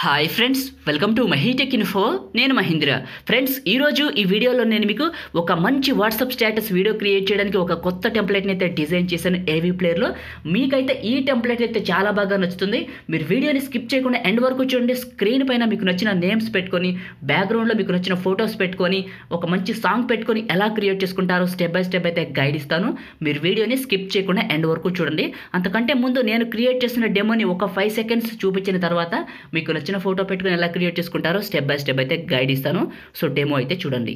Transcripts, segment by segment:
hi friends welcome to Mahitech info నేను Mahendra friends ఈరోజు ఈ వీడియోలో నేను మీకు ఒక మంచి వాట్సాప్ స్టేటస్ వీడియో క్రియేట్ చేయడానికి ఒక కొత్త టెంప్లెట్ని అయితే డిజైన్ చేశాను ఏవీ ప్లేయర్లో మీకైతే ఈ టెంప్లెట్ అయితే చాలా బాగా నచ్చుతుంది మీరు వీడియోని స్కిప్ చేయకుండా ఎండ్ వరకు చూడండి స్క్రీన్ పైన మీకు నచ్చిన నేమ్స్ పెట్టుకొని బ్యాక్గ్రౌండ్లో మీకు నచ్చిన ఫొటోస్ పెట్టుకొని ఒక మంచి సాంగ్ పెట్టుకొని ఎలా క్రియేట్ చేసుకుంటారో స్టెప్ బై స్టెప్ అయితే గైడ్ ఇస్తాను మీరు వీడియోని స్కిప్ చేయకుండా ఎండ్ వరకు చూడండి అంతకంటే ముందు నేను క్రియేట్ చేసిన డెమోని ఒక ఫైవ్ సెకండ్స్ చూపించిన తర్వాత మీకు నచ్చిన ఫోటో పెట్టుకుని ఎలా క్రియేట్ చేసుకుంటారో స్టెప్ బై స్టెప్ అయితే గైడ్ ఇస్తాను సో డెమో అయితే చూడండి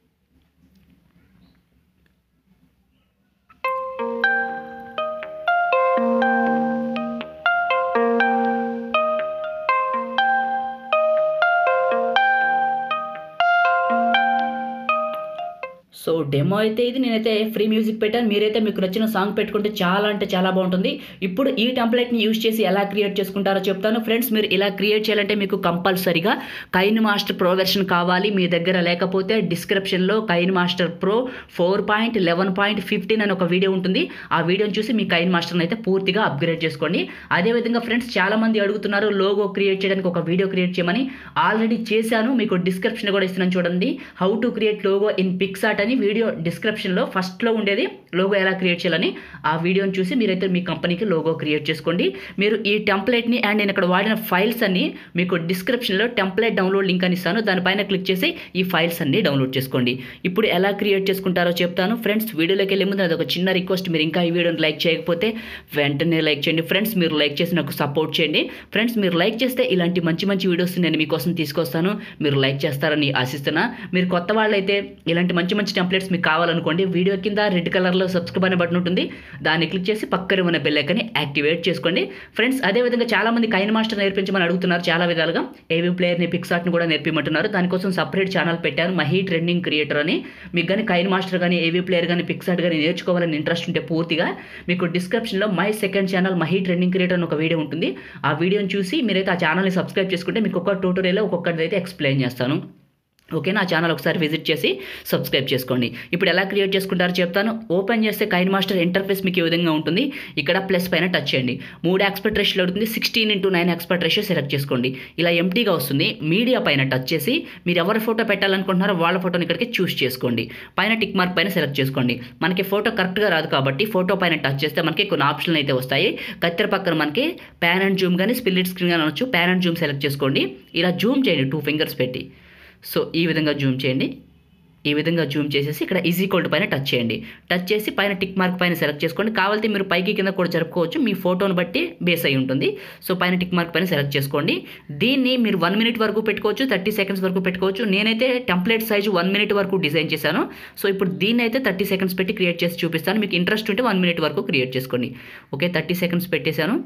సో డెమో అయితే ఇది నేనైతే ఫ్రీ మ్యూజిక్ పెట్టాను మీరైతే మీకు నచ్చిన సాంగ్ పెట్టుకుంటే చాలా అంటే చాలా బాగుంటుంది ఇప్పుడు ఈ టెంప్లెట్ని యూజ్ చేసి ఎలా క్రియేట్ చేసుకుంటారో చెప్తాను ఫ్రెండ్స్ మీరు ఇలా క్రియేట్ చేయాలంటే మీకు కంపల్సరీగా కైన్ మాస్టర్ ప్రో వెర్షన్ కావాలి మీ దగ్గర లేకపోతే డిస్క్రిప్షన్లో KineMaster pro four point eleven point fifteen అని ఒక వీడియో ఉంటుంది ఆ వీడియోని చూసి మీ కైన్ మాస్టర్ని అయితే పూర్తిగా అప్గ్రేడ్ చేసుకోండి అదేవిధంగా ఫ్రెండ్స్ చాలామంది అడుగుతున్నారు లోగో క్రియేట్ చేయడానికి ఒక వీడియో క్రియేట్ చేయమని ఆల్రెడీ చేశాను మీకు డిస్క్రిప్షన్ కూడా ఇస్తున్నాను చూడండి how to create logo in PicsArt అని వీడియో డిస్క్రిప్షన్లో ఫస్ట్లో ఉండేది లోగో ఎలా క్రియేట్ చేయాలని ఆ వీడియోని చూసి మీరైతే మీ కంపెనీకి లోగో క్రియేట్ చేసుకోండి మీరు ఈ టెంప్లెట్ని అండ్ నేను ఇక్కడ వాడిన ఫైల్స్ అన్ని మీకు డిస్క్రిప్షన్లో టెంప్లెట్ డౌన్లోడ్ లింక్ అని ఇస్తాను దానిపైన క్లిక్ చేసి ఈ ఫైల్స్ అన్ని డౌన్లోడ్ చేసుకోండి ఇప్పుడు ఎలా క్రియేట్ చేసుకుంటారో చెప్తాను ఫ్రెండ్స్ వీడియోలోకి వెళ్ళే ముందు అది ఒక చిన్న రిక్వెస్ట్ మీరు ఇంకా ఈ వీడియోని లైక్ చేయకపోతే వెంటనే లైక్ చేయండి ఫ్రెండ్స్ మీరు లైక్ చేసి నాకు సపోర్ట్ చేయండి ఫ్రెండ్స్ మీరు లైక్ చేస్తే ఇలాంటి మంచి మంచి వీడియోస్ నేను మీకోసం తీసుకొస్తాను మీరు లైక్ చేస్తారని ఆశిస్తున్నా మీరు కొత్త వాళ్ళైతే ఇలాంటి మంచి మంచి టెంప్లెట్స్ మీకు కావాలనుకోండి వీడియో కింద రెడ్ కలర్లో సబ్స్క్రైబ్ అనే బటన్ ఉంటుంది దాన్ని క్లిక్ చేసి పక్కన ఉన్న బెల్ ఐకాన్ని యాక్టివేట్ చేసుకోండి ఫ్రెండ్స్ అదేవిధంగా చాలామంది కైన్ మాస్టర్ నేర్పించమని అడుగుతున్నారు చాలా విధాలుగా ఏవీ ప్లేయర్ని పిక్సార్ట్ని కూడా నేర్పించమంటున్నారు దానికోసం సపరేట్ ఛానల్ పెట్టాను మహీ ట్రెండింగ్ క్రియేటర్ అని మీకు కానీ కైన్ మాస్టర్ కానీ ఏవీ ప్లేయర్ కానీ పిక్సార్ట్ కానీ నేర్చుకోవాలని ఇంట్రెస్ట్ ఉంటే పూర్తిగా మీకు డిస్క్రిప్షన్లో my second channel Mahi trending creator అని ఒక వీడియో ఉంటుంది ఆ వీడియోని చూసి మీరైతే ఆ ఛానల్ని సబ్స్క్రైబ్ చేసుకుంటే మీకు ఒక్క ట్యూటోరియల్ ఒక్కొక్కటి అయితే ఎక్స్ప్లెయిన్ చేస్తాను ఓకే నా ఛానల్ ఒకసారి విజిట్ చేసి సబ్స్క్రైబ్ చేసుకోండి ఇప్పుడు ఎలా క్రియేట్ చేసుకుంటారో చెప్తాను ఓపెన్ చేస్తే కైన్ మాస్టర్ ఇంటర్ఫేస్ మీకు ఈ విధంగా ఉంటుంది ఇక్కడ ప్లస్ పైన టచ్ చేయండి మూడు ఎక్స్పర్ట్ రేషియో అవుతుంది sixteen into nine aspect ratio select చేసుకోండి ఇలా ఎంటీగా వస్తుంది మీడియా పైన టచ్ చేసి మీరు ఎవరి ఫోటో పెట్టాలనుకుంటున్నారో వాళ్ళ ఫోటోని ఇక్కడికి చూస్ చేసుకోండి పైన టిక్ మార్క్ పైన సెలెక్ట్ చేసుకోండి మనకి ఫోటో కరెక్ట్గా రాదు కాబట్టి ఫోటో పైన టచ్ చేస్తే మనకి కొన్ని ఆప్షన్లు అయితే వస్తాయి కత్తెర పక్కన మనకి ప్యాన్ అండ్ జూమ్ కానీ స్పిల్లిట్ స్క్రీన్ కానీ అనొచ్చు ప్యాన్ అండ్ జూమ్ సెలెక్ట్ చేసుకోండి ఇలా జూమ్ చేయండి టూ ఫింగర్స్ పెట్టి సో ఈ విధంగా జూమ్ చేయండి ఈ విధంగా జూమ్ చేసేసి ఇక్కడ ఈజీ కోల్డ్ పైన టచ్ చేయండి టచ్ చేసి పైన టిక్ మార్క్ పైన సెలెక్ట్ చేసుకోండి కావాలంటే మీరు పైకి కింద కూడా జరుపుకోవచ్చు మీ ఫోటోని బట్టి బేస్ అయి ఉంటుంది సో పైన టిక్ మార్క్ పైన సెలెక్ట్ చేసుకోండి దీన్ని మీరు వన్ మినిట్ వరకు పెట్టుకోవచ్చు థర్టీ సెకండ్స్ వరకు పెట్టుకోవచ్చు నేనైతే టెంప్లెట్ సైజు వన్ మినిట్ వరకు డిజైన్ చేశాను సో ఇప్పుడు దీన్ని అయితే థర్టీ సెకండ్స్ పెట్టి క్రియేట్ చేసి చూపిస్తాను మీకు ఇంట్రెస్ట్ ఉంటే వన్ మినిట్ వరకు క్రియేట్ చేసుకోండి ఓకే థర్టీ సెకండ్స్ పెట్టేశాను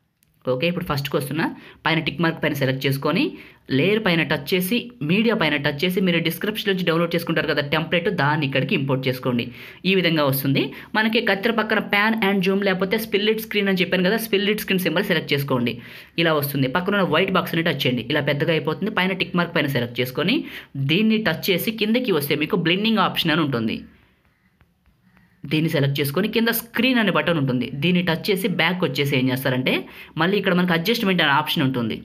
ఓకే ఇప్పుడు ఫస్ట్కి వస్తున్నా పైన టిక్ మార్క్ పైన సెలెక్ట్ చేసుకొని లేయర్ పైన టచ్ చేసి మీడియా పైన టచ్ చేసి మీరు డిస్క్రిప్షన్ నుంచి డౌన్లోడ్ చేసుకుంటారు కదా టెంప్లెట్ దాన్ని ఇక్కడికి ఇంపోర్ట్ చేసుకోండి ఈ విధంగా వస్తుంది మనకి కత్తెర పక్కన ప్యాన్ అండ్ జూమ్ లేకపోతే స్పిల్లిట్ స్క్రీన్ అని చెప్పాను కదా స్పిల్లిట్ స్క్రీన్ సింబల్ సెలెక్ట్ చేసుకోండి ఇలా వస్తుంది పక్కన ఉన్న వైట్ బాక్స్ని టచ్ చేయండి ఇలా పెద్దగా అయిపోతుంది పైన టిక్ మార్క్ పైన సెలెక్ట్ చేసుకొని దీన్ని టచ్ చేసి కిందకి వస్తే మీకు బ్లెండింగ్ ఆప్షన్ అని ఉంటుంది దీన్ని సెలెక్ట్ చేసుకొని కింద స్క్రీన్ అనే బటన్ ఉంటుంది దీన్ని టచ్ చేసి బ్యాక్ వచ్చేసి ఏం చేస్తారంటే మళ్ళీ ఇక్కడ మనకు అడ్జస్ట్మెంట్ అనే ఆప్షన్ ఉంటుంది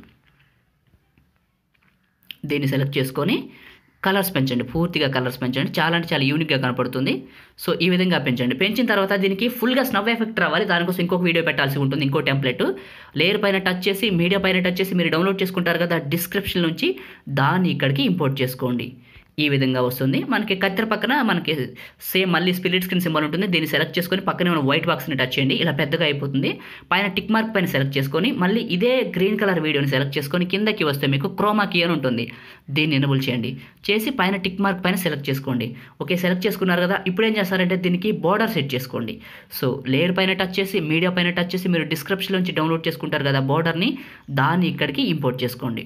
దీన్ని సెలెక్ట్ చేసుకొని కలర్స్ పెంచండి పూర్తిగా కలర్స్ పెంచండి చాలా అంటే చాలా యూనిక్గా కనపడుతుంది సో ఈ విధంగా పెంచండి పెంచిన తర్వాత దీనికి ఫుల్గా స్నవ్ ఎఫెక్ట్ రావాలి దానికోసం ఇంకొక వీడియో పెట్టాల్సి ఉంటుంది ఇంకో టెంప్లెట్ లేయర్ పైన టచ్ చేసి మీడియా పైన టచ్ చేసి మీరు డౌన్లోడ్ చేసుకుంటారు కదా డిస్క్రిప్షన్ నుంచి దాన్ని ఇక్కడికి ఇంపోర్ట్ చేసుకోండి ఈ విధంగా వస్తుంది మనకి కత్తెర పక్కన మనకి సేమ్ మళ్ళీ స్పిరిట్ స్క్రీన్ సింబల్ ఉంటుంది దీన్ని సెలెక్ట్ చేసుకొని పక్కనే ఉన్న వైట్ బాక్స్ని టచ్ చేయండి ఇలా పెద్దగా అయిపోతుంది పైన టిక్ మార్క్ పైన సెలెక్ట్ చేసుకొని మళ్ళీ ఇదే గ్రీన్ కలర్ వీడియోని సెలెక్ట్ చేసుకొని కిందకి వస్తే మీకు క్రోమా కీ అని ఉంటుంది దీన్ని ఎనబుల్ చేయండి చేసి పైన టిక్ మార్క్ పైన సెలెక్ట్ చేసుకోండి ఓకే సెలెక్ట్ చేసుకున్నారు కదా ఇప్పుడు ఏం చేస్తారంటే దీనికి బోర్డర్ సెట్ చేసుకోండి సో లేయర్ పైన టచ్ చేసి మీడియా పైన టచ్ చేసి మీరు డిస్క్రిప్షన్ నుంచి డౌన్లోడ్ చేసుకుంటారు కదా బోర్డర్ని దాన్ని ఇక్కడికి ఇంపోర్ట్ చేసుకోండి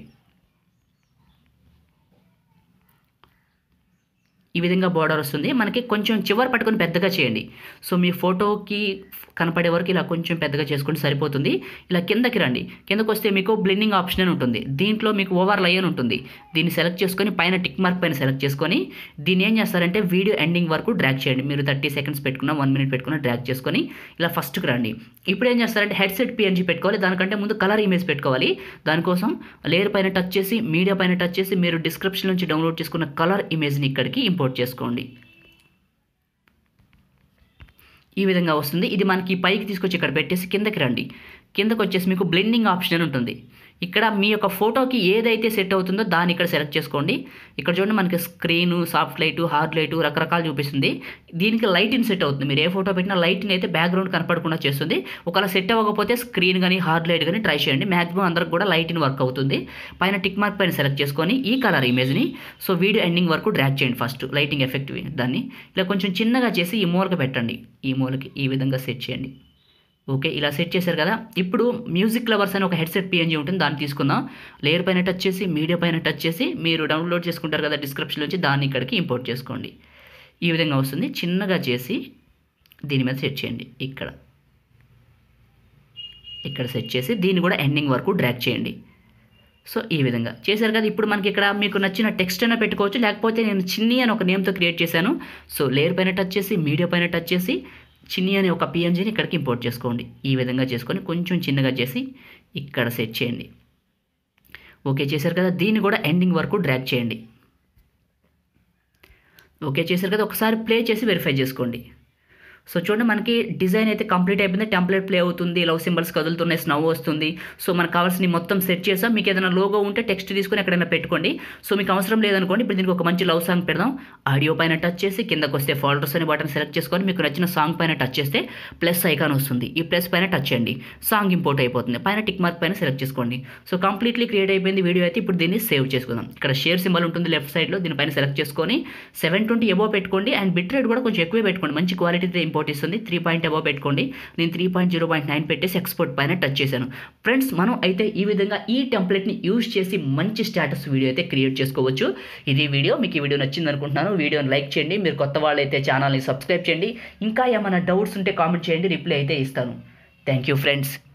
ఈ విధంగా బార్డర్ వస్తుంది మనకి కొంచెం చివరి పట్టుకొని పెద్దగా చేయండి సో మీ ఫోటోకి కనపడే వరకు ఇలా కొంచెం పెద్దగా చేసుకుంటే సరిపోతుంది ఇలా కిందకి రండి కిందకు వస్తే మీకు బ్లెండింగ్ ఆప్షన్ అని ఉంటుంది దీంట్లో మీకు ఓవర్ లై అని ఉంటుంది దీన్ని సెలెక్ట్ చేసుకొని పైన టిక్ మార్క్ పైన సెలెక్ట్ చేసుకొని దీన్ని ఏం చేస్తారంటే వీడియో ఎండింగ్ వరకు డ్రాగ్ చేయండి మీరు థర్టీ సెకండ్స్ పెట్టుకున్న వన్ మినిట్ పెట్టుకున్న డ్రాగ్ చేసుకొని ఇలా ఫస్ట్కి రండి ఇప్పుడు ఏం చేస్తారంటే హెడ్సెట్ పిఎన్జీ పెట్టుకోవాలి దానికంటే ముందు కలర్ ఇమేజ్ పెట్టుకోవాలి దానికోసం లేయర్ పైన టచ్ చేసి మీడియా పైన టచ్ చేసి మీరు డిస్క్రిప్షన్ నుంచి డౌన్లోడ్ చేసుకున్న కలర్ ఇమేజ్ని ఇక్కడికి ఇంపోర్ట్ చేసుకోండి ఈ విధంగా వస్తుంది ఇది మనకి పైకి తీసుకొచ్చి ఇక్కడ పెట్టేసి కిందకి రండి కిందకు వచ్చేసి మీకు బ్లెండింగ్ ఆప్షన్ అని ఉంటుంది ఇక్కడ మీ యొక్క ఫోటోకి ఏదైతే సెట్ అవుతుందో దాన్ని ఇక్కడ సెలెక్ట్ చేసుకోండి ఇక్కడ చూడండి మనకి screen soft light hard light రకరకాలు చూపిస్తుంది దీనికి లైటింగ్ సెట్ అవుతుంది మీరు ఏ ఫోటో పెట్టినా లైట్ని అయితే బ్యాక్గ్రౌండ్ కనపడకుండా చేస్తుంది ఒకవేళ సెట్ అవ్వకపోతే స్క్రీన్ కానీ హార్డ్ లైట్ కానీ ట్రై చేయండి మ్యాక్సిమం అందరికి కూడా లైటింగ్ వర్క్ అవుతుంది పైన టిక్ మార్క్ పైన సెలెక్ట్ చేసుకొని ఈ కలర్ ఇమేజ్ని సో వీడియో ఎండింగ్ వరకు డ్రాక్ చేయండి ఫస్ట్ లైటింగ్ ఎఫెక్ట్ దాన్ని ఇలా కొంచెం చిన్నగా చేసి ఈ మూలకి పెట్టండి ఈ మూలకి ఈ విధంగా సెట్ చేయండి ఓకే ఇలా సెట్ చేశారు కదా ఇప్పుడు మ్యూజిక్ లవర్స్ అని ఒక హెడ్సెట్ పిఎన్జీ ఉంటుంది దాన్ని తీసుకుందాం లేయర్ పైన టచ్ చేసి మీడియా పైన టచ్ చేసి మీరు డౌన్లోడ్ చేసుకుంటారు కదా డిస్క్రిప్షన్ నుంచి దాన్ని ఇక్కడికి ఇంపోర్ట్ చేసుకోండి ఈ విధంగా వస్తుంది చిన్నగా చేసి దీని మీద సెట్ చేయండి ఇక్కడ ఇక్కడ సెట్ చేసి దీన్ని కూడా ఎండింగ్ వరకు డ్రాక్ చేయండి సో ఈ విధంగా చేశారు కదా ఇప్పుడు మనకి ఇక్కడ మీకు నచ్చిన టెక్స్ట్ అయినా పెట్టుకోవచ్చు లేకపోతే నేను చిన్ని అని ఒక నేమ్తో క్రియేట్ చేశాను సో లేయర్ పైన టచ్ చేసి మీడియా పైన టచ్ చేసి చిన్ని అనే ఒక పిఎన్జీని ఇక్కడికి ఇంపోర్ట్ చేసుకోండి ఈ విధంగా చేసుకొని కొంచెం చిన్నగా చేసి ఇక్కడ సెట్ చేయండి ఓకే చేశారు కదా దీన్ని కూడా ఎండింగ్ వరకు డ్రాక్ చేయండి ఓకే చేశారు కదా ఒకసారి ప్లే చేసి వెరిఫై చేసుకోండి సో చూడండి మనకి డిజైన్ అయితే కంప్లీట్ అయిపోయింది టెంప్లెట్ ప్లే అవుతుంది లవ్ సింబల్స్ కదులుతున్నాయి స్నవ్ వస్తుంది సో మనకు కావాల్సిన మొత్తం సెట్ చేసాం మీకు ఏదైనా లోగో ఉంటే టెక్స్ట్ తీసుకొని ఎక్కడైనా పెట్టుకోండి సో మీకు అవసరం లేదనుకోండి ఇప్పుడు దీనికి ఒక మంచి లవ్ సాంగ్ పెడదాం ఆడియో పైన టచ్ చేసి కిందకు వస్తే ఫోల్డర్స్ అనే బటన్ సెలెక్ట్ చేసుకొని మీకు నచ్చిన సాంగ్ పైన టచ్ చేస్తే ప్లస్ ఐకాన్ వస్తుంది ఈ ప్లస్ పైన టచ్ చేయండి సాంగ్ ఇంపోర్ట్ అయిపోతుంది పైన టిక్ మార్క్ పైన సెలెక్ట్ చేసుకోండి సో కంప్లీట్లీ క్రియేట్ అయిపోయింది వీడియో అయితే ఇప్పుడు దీన్ని సేవ్ చేసుకుందాం ఇక్కడ షేర్ సింబల్ ఉంటుంది లెఫ్ట్ సైడ్లో దీనిపైన సెలెక్ట్ చేసుకొని సెవెన్ ట్వంటీ ఎబో పెట్టుకోండి అండ్ బిట్ రేట్ కూడా కొంచెం ఎక్కువే పెట్టుకోండి మంచి క్వాలిటీతో ఇంపోర్ట్ ఇస్తుంది త్రీ పాయింట్ అబో పెట్టుకోండి నేను three point zero point nine పెట్టేసి ఎక్స్పోర్ట్ పైన టచ్ చేశాను ఫ్రెండ్స్ మనం అయితే ఈ విధంగా ఈ టెంప్లెట్ని యూజ్ చేసి మంచి స్టేటస్ వీడియో అయితే క్రియేట్ చేసుకోవచ్చు ఇది వీడియో మీకు ఈ వీడియో నచ్చింది అనుకుంటున్నాను వీడియోని లైక్ చేయండి మీరు కొత్త వాళ్ళు అయితే ఛానల్ని సబ్స్క్రైబ్ చేయండి ఇంకా ఏమైనా డౌట్స్ ఉంటే కామెంట్ చేయండి రిప్లై అయితే ఇస్తాను థ్యాంక్ యూ ఫ్రెండ్స్